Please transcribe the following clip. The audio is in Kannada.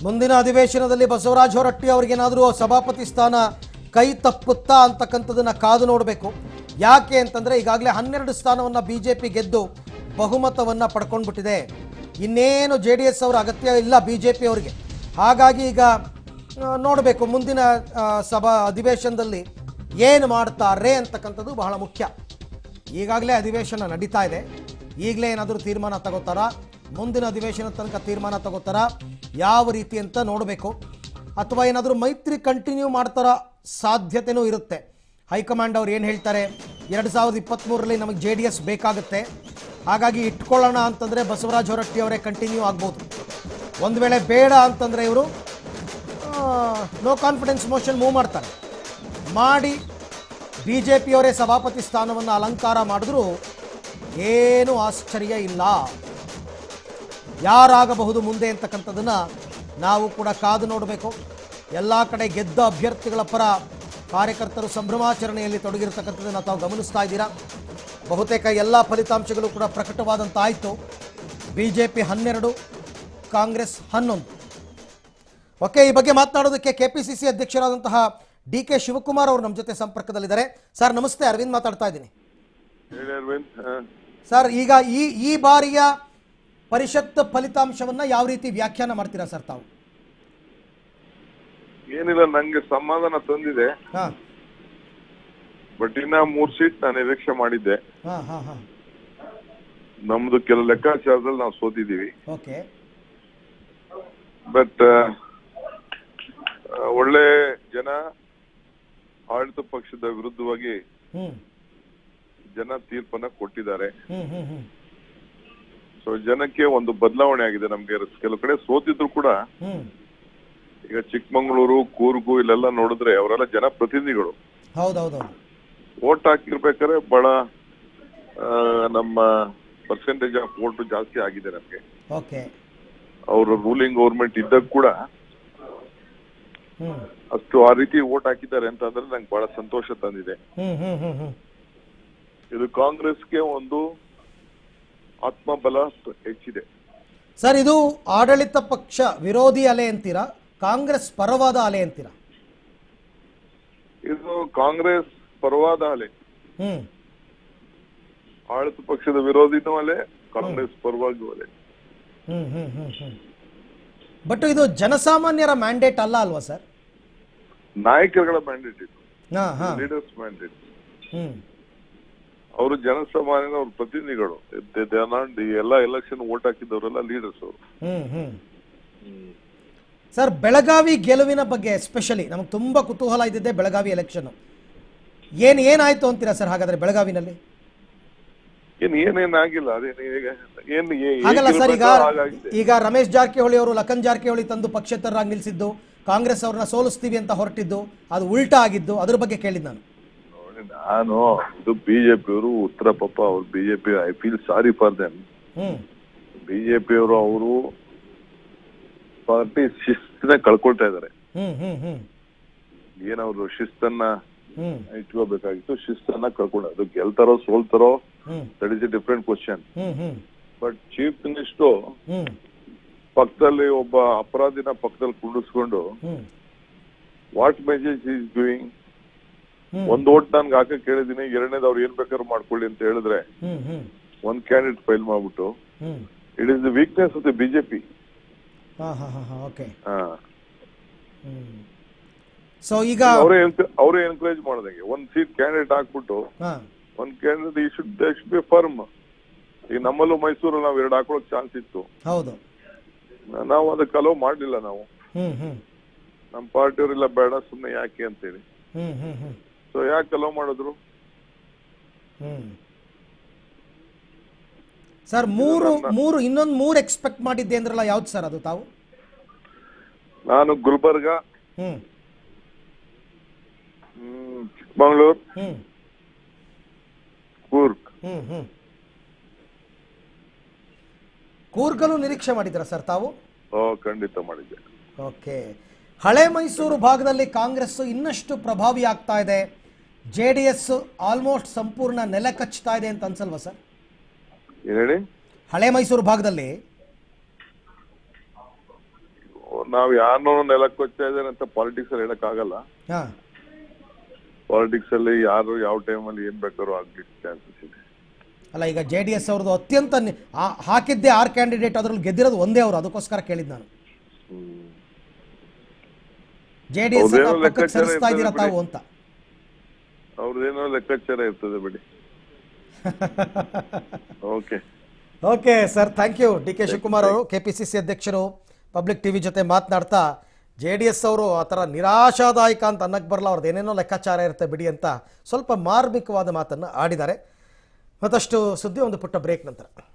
ಮುಂದಿನ ಅಧಿವೇಶನದಲ್ಲಿ ಬಸವರಾಜ ಹೊರಟ್ಟಿ ಅವ್ರಿಗೇನಾದರೂ ಸಭಾಪತಿ ಸ್ಥಾನ ಕೈ ತಪ್ಪುತ್ತಾ ಅಂತಕ್ಕಂಥದ್ದನ್ನ ಕಾದು ನೋಡಬೇಕು ಯಾಕೆ ಅಂತಂದ್ರೆ ಈಗಾಗಲೇ ಹನ್ನೆರಡು ಸ್ಥಾನವನ್ನು ಬಿ ಜೆ ಪಿ ಗೆದ್ದು ಬಹುಮತವನ್ನು ಪಡ್ಕೊಂಡ್ಬಿಟ್ಟಿದೆ ಇನ್ನೇನು ಜೆ ಡಿ ಎಸ್ ಅವರ ಅಗತ್ಯ ಇಲ್ಲ ಬಿ ಜೆ ಪಿ ಅವರಿಗೆ ಹಾಗಾಗಿ ಈಗ ನೋಡಬೇಕು ಮುಂದಿನ ಆ, ಸಭಾ ಅಧಿವೇಶನದಲ್ಲಿ ಏನು ಮಾಡ್ತಾರೆ ಅಂತಕ್ಕಂಥದ್ದು ಬಹಳ ಮುಖ್ಯ ಈಗಾಗಲೇ ಅಧಿವೇಶನ ನಡೀತಾ ಇದೆ ಈಗಲೇ ಏನಾದರೂ ತೀರ್ಮಾನ ತಗೋತಾರಾ ಮುಂದಿನ ಅಧಿವೇಶನ ತನಕ ತೀರ್ಮಾನ ತಗೋತಾರಾ ಯಾವ ರೀತಿ ಅಂತ ನೋಡಬೇಕು ಅಥವಾ ಏನಾದರೂ ಮೈತ್ರಿ ಕಂಟಿನ್ಯೂ ಮಾಡ್ತಾರ ಸಾಧ್ಯತೆನೂ ಇರುತ್ತೆ ಹೈಕಮಾಂಡ್ ಅವ್ರು ಏನು ಹೇಳ್ತಾರೆ ಎರಡು ಸಾವಿರದ ಇಪ್ಪತ್ತ್ಮೂರರಲ್ಲಿ ನಮಗೆ ಜೆ ಡಿ ಎಸ್ ಬೇಕಾಗುತ್ತೆ ಹಾಗಾಗಿ ಇಟ್ಕೊಳ್ಳೋಣ ಅಂತಂದರೆ ಬಸವರಾಜ ಹೊರಟ್ಟಿ ಅವರೇ ಕಂಟಿನ್ಯೂ ಆಗ್ಬೋದು ಒಂದು ವೇಳೆ ಬೇಡ ಅಂತಂದರೆ ಇವರು ನೋ ಕಾನ್ಫಿಡೆನ್ಸ್ ಮೋಷನ್ ಮೂವ್ ಮಾಡ್ತಾರೆ ಮಾಡಿ ಬಿ ಜೆ ಪಿಯವರೇ ಸಭಾಪತಿ ಸ್ಥಾನವನ್ನು ಅಲಂಕಾರ ಮಾಡಿದ್ರೂ ಏನೂ ಆಶ್ಚರ್ಯ ಇಲ್ಲ ಯಾರಾಗಬಹುದು ಮುಂದೆ ಅಂತಕ್ಕಂಥದ್ದನ್ನು ನಾವು ಕೂಡ ಕಾದು ನೋಡಬೇಕು ಎಲ್ಲ ಕಡೆ ಗೆದ್ದ ಅಭ್ಯರ್ಥಿಗಳ ಪರ ಕಾರ್ಯಕರ್ತರು ಸಂಭ್ರಮಾಚರಣೆಯಲ್ಲಿ ತೊಡಗಿರತಕ್ಕಂಥದ್ದನ್ನು ತಾವು ಗಮನಿಸ್ತಾ ಇದ್ದೀರಾ ಬಹುತೇಕ ಎಲ್ಲ ಫಲಿತಾಂಶಗಳು ಕೂಡ ಪ್ರಕಟವಾದಂತಾಯಿತು ಬಿ ಜೆ ಪಿ ಹನ್ನೆರಡು ಕಾಂಗ್ರೆಸ್ ಹನ್ನೊಂದು ಓಕೆ ಈ ಬಗ್ಗೆ ಮಾತನಾಡೋದಕ್ಕೆ ಕೆಪಿಸಿಸಿ ಅಧ್ಯಕ್ಷರಾದಂತಹ ಡಿ ಕೆ ಶಿವಕುಮಾರ್ ಅವರು ನಮ್ಮ ಜೊತೆ ಸಂಪರ್ಕದಲ್ಲಿದ್ದಾರೆ ಸರ್ ನಮಸ್ತೆ ಅರವಿಂದ್ ಮಾತಾಡ್ತಾ ಇದ್ದೀನಿ ಹೇಳಿ ಅರವಿಂದ್ ಹ. ಸರ್ ಈಗ ಈ ಈ ಬಾರಿಯ ಪರಿಷತ್ ಫಲಿತಾಂಶವನ್ನ ಯಾವ ರೀತಿ ವ್ಯಾಖ್ಯಾನ ಮಾಡ್ತೀರಾ ಸರ್ ತಾವು ಏನಿಲ್ಲ ನಂಗೆ ಸಮಾಧಾನ ತಂದಿದೆ ಹಾ ಬಟ್ ಇನ್ನ ಮೂರ್ ಸೀಟ್ ನಾನು ನಿರೀಕ್ಷೆ ಮಾಡಿದ್ದೆ ಹಾ ಹಾ ಹಾ ನಮ್ದು ಕೆಲವು ಲೆಕ್ಕಾಚಾರದಲ್ಲಿ ನಾವು ಸೋತಿದೀವಿ ಓಕೆ ಬಟ್ ಒಳ್ಳೆ ಜನ ಆಡಳಿತ ಪಕ್ಷದ ವಿರುದ್ಧವಾಗಿ ಹ್ಮ್ ಜನ ತೀರ್ಪನ್ನ ಕೊಟ್ಟಿದ್ದಾರೆ ಹ್ಮ್ ಹ್ಮ್ ಹ್ಮ್ ಸೊ ಜನಕ್ಕೆ ಒಂದು ಬದಲಾವಣೆ ಆಗಿದೆ ನಮ್ಗೆ ಕೆಲವು ಕಡೆ ಸೋತಿದ್ರು ಕೂಡ ಹ್ಮ್ ಈಗ ಚಿಕ್ಕಮಂಗ್ಳೂರು ಕೂರ್ಗು ಇಲ್ಲೆಲ್ಲ ನೋಡಿದ್ರೆ ಅವರೆಲ್ಲ ಜನಪ್ರತಿನಿಧಿಗಳು ಹೌದೌದೌದು ವೋಟ್ ಹಾಕಿರ್ಬೇಕಾದ್ರೆ ಬಹಳ ಆ, ನಮ್ಮ ಪರ್ಸೆಂಟೇಜ್ ಆಫ್ ವೋಟ್ ಜಾಸ್ತಿ ಆಗಿದೆ ನಮ್ಗೆ ಓಕೆ ಅವರು ರೂಲಿಂಗ್ ಗೌರ್ಮೆಂಟ್ ಇದ್ದಾಗ ಕೂಡ ಹ್ಮ್ ಅಷ್ಟು ಆ ರೀತಿ ವೋಟ್ ಹಾಕಿದ್ದಾರೆ ಅಂತ ಅಂದ್ರೆ ನಂಗೆ ಬಹಳ ಸಂತೋಷ ತಂದಿದೆ ಹ್ಮ್ ಹ್ಮ್ ಹ್ಮ್ ಹ್ಮ್ ಇದು ಕಾಂಗ್ರೆಸ್ಗೆ ಒಂದು ಆತ್ಮಬಲ ಹೆಚ್ಚಿದೆ ಸರ್ ಇದು ಆಡಳಿತ ಪಕ್ಷ ವಿರೋಧಿ ಅಲೆ ಅಂತೀರಾ ಕಾಂಗ್ರೆಸ್ ಪರವಾದ ಅಲೆ ಅಂತೀರಾ ಇದು ಕಾಂಗ್ರೆಸ್ ಪರವಾದ ಅಲೆ ಹ್ಮ್ ಆಡಳಿತ ಪಕ್ಷದ ವಿರೋಧಿನೂ ಅಲೆ ಕಾಂಗ್ರೆಸ್ ಪರವಾಗಿ ಅಲೆ ಹ್ಮ್ ಹ್ಮ್ ಹ್ಮ್ ಹ್ಮ್ ಬಟ್ ಇದು ಜನಸಾಮಾನ್ಯರ ಮ್ಯಾಂಡೇಟ್ ಅಲ್ಲ ಅಲ್ವಾ ಸರ್ ನಾಯಕರುಗಳ ಮ್ಯಾಂಡೇಟ್ ಇದು ಹಾ ಹಾ ಲೀಡರ್ಸ್ ಮ್ಯಾಂಡೇಟ್ ಹ್ಮ್ ಅವರು ಜನಸಾಮಾನ್ಯನ ಅವ್ರ ಪ್ರತಿನಿಧಿಗಳು ದೆ- they are not the ಎಲ್ಲ ಎಲೆಕ್ಷನ್ ವೋಟ್ ಹಾಕಿದವರೆಲ್ಲ ಲೀಡರ್ಸ್ ಅವರು ಹ್ಮ್ ಹ್ಮ್ ಸರ್ ಬೆಳಗಾವಿ ಗೆಲುವಿನ ಬಗ್ಗೆ ಎಸ್ಪೆಷಲಿ ನಮಗೆ ತುಂಬ ಕುತೂಹಲ ಇದ್ದಿದ್ದೆ ಬೆಳಗಾವಿ ಎಲೆಕ್ಷನ್ ಏನು ಏನಾಯ್ತು ಅಂತೀರಾ ಸರ್ ಹಾಗಾದ್ರೆ ಬೆಳಗಾವಿನಲ್ಲಿ ಏನ್ ಏನೇನ್ ಆಗಿಲ್ಲ ಅದೇನ್ ಈಗ ಏನ್ ಏ- ಹಾಗಲ್ಲ ಸರ್ ಈಗ ಹೇಗಿರ್ಬೇಕೋ ಹಾಗಾಗಿದೆ. ಈಗ ರಮೇಶ್ ಜಾರಕಿಹೊಳಿ ಅವರು ಲಖನ್ ಜಾರಕಿಹೊಳಿ ತಂದು ಪಕ್ಷೇತರರಾಗಿ ನಿಲ್ಲಿಸಿದ್ದು ಕಾಂಗ್ರೆಸ್ ಅವ್ರನ್ನ ಸೋಲಿಸ್ತೀವಿ ಅಂತ ಹೊರಟಿದ್ದು ಅದು ಉಲ್ಟಾ ಆಗಿದ್ದು ಅದ್ರ ಬಗ್ಗೆ ಕೇಳಿದ್ದು ನಾನು ನೋಡಿ, ನಾನು ಇದು ಬಿಜೆಪಿ ಅವರು ಉತ್ತರ ಪಾಪ ಅವ್ರು BJP I feel sorry for them hmm BJP ಅವರು ಅವರು ಪಾರ್ಟಿ ಶಿಸ್ತನ್ನ ಕಳ್ಕೊಳ್ತಾ ಇದಾರೆ ಹ್ಮ್ ಹ್ಮ್ ಹ್ಮ್ ಏನವ್ರು ಶಿಸ್ತನ್ನ ಹ್ಮ್ ಇಟ್ಕೋಬೇಕಾಗಿತ್ತು ಶಿಸ್ತನ್ನ ಕಳ್ಕೊಂಡು ಅದು ಗೆಲ್ತಾರೋ ಸೋಲ್ತಾರೋ hmm that is a different question hmm hmm but chief minister hmm ಪಕ್ಕದಲ್ಲಿ ಒಬ್ಬ ಅಪರಾಧಿನ ಪಕ್ಕದಲ್ಲಿ ಕುಂಡಿಸ್ಕೊಂಡು hmm what message is doing hmm ಒಂದ್ ಓಟ್ ನನ್ಗೆ ಹಾಕಕ್ ಹೇಳಿದೀನಿ ಎರಡನೇದು ಅವ್ರು ಏನ್ ಬೇಕಾದ್ರೂ ಮಾಡ್ಕೊಳ್ಳಿ ಅಂತ ಹೇಳಿದ್ರೆ ಹ್ಮ್ ಹ್ಮ್ ಒಂದ್ ಕ್ಯಾಂಡಿಡೇಟ್ ಫೈಲ್ ಮಾಡ್ಬಿಟ್ಟು hmm it is the weakness of the BJP ಹಾ ಹಾ ಹಾ ಹಾ ಓಕೆ ಹ್ಮ್ ಸೊ ಈಗ ಅವರೇ ಅವರೇ ಎನ್ಕರೇಜ್ ಮಾಡ್ದಂಗೆ ಒಂದ್ ಸೀಟ್ ಕ್ಯಾಂಡಿಡೇಟ್ ಹಾಕ್ಬಿಟ್ಟು ಹಾ ಒಂದ್ ಕ್ಯಾಂಡಿಡೇಟ್ ಈ should they should be firm ಈಗ ನಮ್ಮಲ್ಲೂ ಮೈಸೂರಲ್ಲಿ ನಾವು ಎರಡು ಹಾಕೊಳಕ್ ಚಾನ್ಸ್ ಇತ್ತು ಹೌದು ನಾವು ಅದಕ್ಕೆ ಅಲೋ ಮಾಡ್ಲಿಲ್ಲ ನಾವು ಹ್ಮ್ ಹ್ಮ್ ನಮ್ಮ ಪಾರ್ಟಿಯವರೆಲ್ಲ ಬೇಡ ಸುಮ್ಮನೆ ಯಾಕೆ ಅಂತೇಳಿ ಹ್ಮ್ ಹ್ಮ್ ಹ್ಮ್ ಸೊ ಯಾಕೆ ಅಲೋ ಮಾಡಿದ್ರು ಹ್ಮ್ ಸರ್ ಮೂರು ಮೂರು ಇನ್ನೊಂದು ಮೂರು ಎಕ್ಸ್ಪೆಕ್ಟ್ ಮಾಡಿದ್ದೆ ಅಂದ್ರಲ್ಲ ಯಾವ್ದು ಸರ್ ಅದು ತಾವು ನಾನು ಗುಲ್ಬರ್ಗ ಹ್ಮ್ ಹ್ಮ್, ಚಿಕ್ಕಮಂಗ್ಳೂರ್ ಹ್ಮ್ ಕೂರ್ಗ್ ಹ್ಮ್ ಹ್ಮ್ ಕೂರ್ಗಲ್ಲೂ ನಿರೀಕ್ಷೆ ಮಾಡಿದ್ರ ಸರ್ ತಾವು ಓ ಖಂಡಿತ ಮಾಡಿದ್ದೆ ಓಕೆ ಹಳೆ ಮೈಸೂರು ಭಾಗದಲ್ಲಿ ಕಾಂಗ್ರೆಸ್ ಇನ್ನಷ್ಟು ಪ್ರಭಾವಿ ಆಗ್ತಾ ಇದೆ ಜೆ ಡಿ ಎಸ್ ಆಲ್ಮೋಸ್ಟ್ ಸಂಪೂರ್ಣ ನೆಲೆ ಕಚ್ತಾ ಇದೆ ಅಂತ ಅನ್ಸಲ್ವಾ ಸರ್ ಏನ್ ಹೇಳಿ ಹಳೆ ಮೈಸೂರು ಭಾಗದಲ್ಲಿ ನಾವು ಯಾರನ್ನೋ ನೆಲಕ್ಕೆ ಕೊಚ್ಚಾ ಇದ್ದಾರೆ ಅಂತ ಪಾಲಿಟಿಕ್ಸ್ ಅಲ್ಲಿ ಹೇಳಕ್ ಆಗಲ್ಲ ಹಾಂ ಪಾಲಿಟಿಕ್ಸ್ ಅಲ್ಲಿ ಯಾರು ಯಾವ ಟೈಮಲ್ಲಿ ಏನ್ ಬೇಕಾದ್ರೂ ಆಗ್ಲಿಕ್ಕೆ ಚಾನ್ಸಸ್ ಇದೆ ಅಲ್ಲ ಈಗ ಜೆ ಡಿ ಎಸ್ ಅವ್ರದ್ದು ಅತ್ಯಂತ ನಿ- ಆ- ಹಾಕಿದ್ದೆ ಆರು ಕ್ಯಾಂಡಿಡೇಟ್ ಅದ್ರಲ್ಲಿ ಗೆದ್ದಿರೋದು ಒಂದೇ ಅವರು ಅದಕ್ಕೋಸ್ಕರ ಕೇಳಿದ್ ನಾನು ಜೆ ಡಿ ಎಸ್ ಅವ್ರದ್ದೇನೋ ಪಕ್ಕಕ್ಕೆ ಲೆಕ್ಕಾಚಾರ ಸರಿಸ್ತಾ ಇದ್ದೀರಾ ಇರ್ತದೆ ತಾವು ಅಂತ ಅವ್ರದ್ದೇನೋ ಲೆಕ್ಕಾಚಾರ ಇರ್ತದೆ ಬಿಡಿ okay okay sir thank you D K Shivakumar ಅವರು ಕೆ ಪಿ ಸಿ ಸಿ ಅಧ್ಯಕ್ಷರು ಪಬ್ಲಿಕ್ ಟಿವಿ ಜೊತೆ ಮಾತನಾಡ್ತಾ ಜೆ ಡಿ ಎಸ್ ಅವರು ಆ ಥರ ನಿರಾಶಾದಾಯಕ ಅಂತ ಅನ್ನಕ್ಕೆ ಬರಲ್ಲ ಅವ್ರದ್ದು ಏನೇನೋ ಲೆಕ್ಕಾಚಾರ ಇರುತ್ತೆ ಬಿಡಿ ಅಂತ ಸ್ವಲ್ಪ ಮಾರ್ಮಿಕವಾದ ಮಾತನ್ನು ಆಡಿದ್ದಾರೆ ಮತ್ತಷ್ಟು ಸುದ್ದಿ ಒಂದು ಪುಟ್ಟ ಬ್ರೇಕ್ ನಂತರ